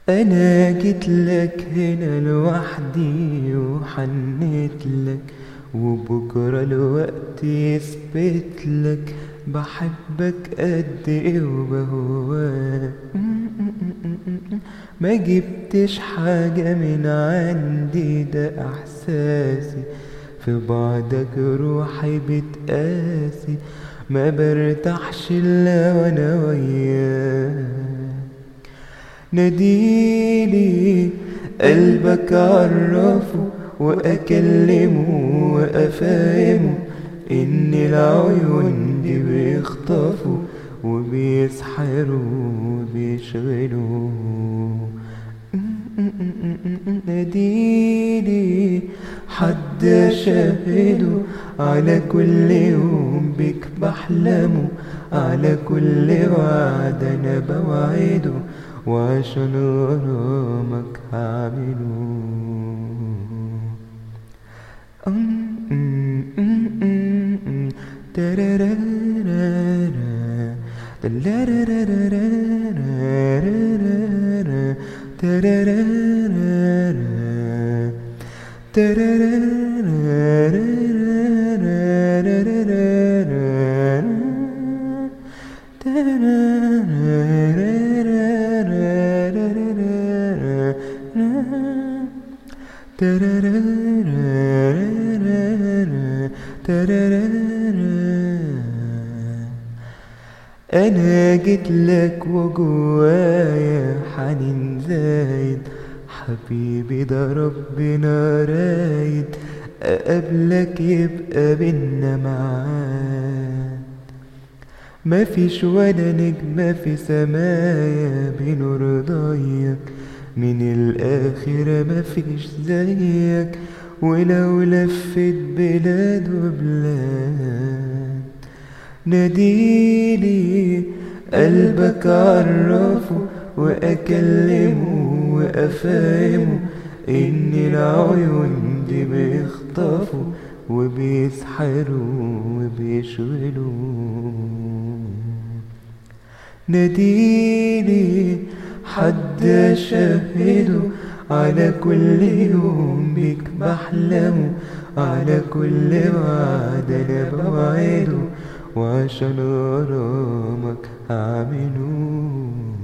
أنا جيت لك هنا لوحدي وحنيت لك وبكرة الوقت يثبت لك بحبك قد ايه وبهواك ما جبتش حاجة من عندي ده احساسي في بعدك روحي بتقاسي ما برتاحش الا وانا وياك ناديلي قلبك عرفه واكلمه وافهمه ان العيون دي بيخطفوا وبيسحروا وبيشغلوا ناديلي حد شاهده على كل يوم بيك بحلمه على كل وعد انا بوعده وعشان غرامك هعمله أنا جيت لك وجوايا حنين زايد حبيبي ده ربنا رايد أقابلك يبقى بينا معاد مفيش ولا نجمة في سمايا بنور ضيق من الآخرة مفيش زيك ولو لفت بلاد وبلاد ناديلي قلبك عرفه وأكلمه وأفهمه إن العيون دي بيخطفوا وبيسحروا وبيشغلوا ناديلي حد شاهده على كل يوم بيك بحلمه على كل وعد انا بوعده وعشان غرامك هعمله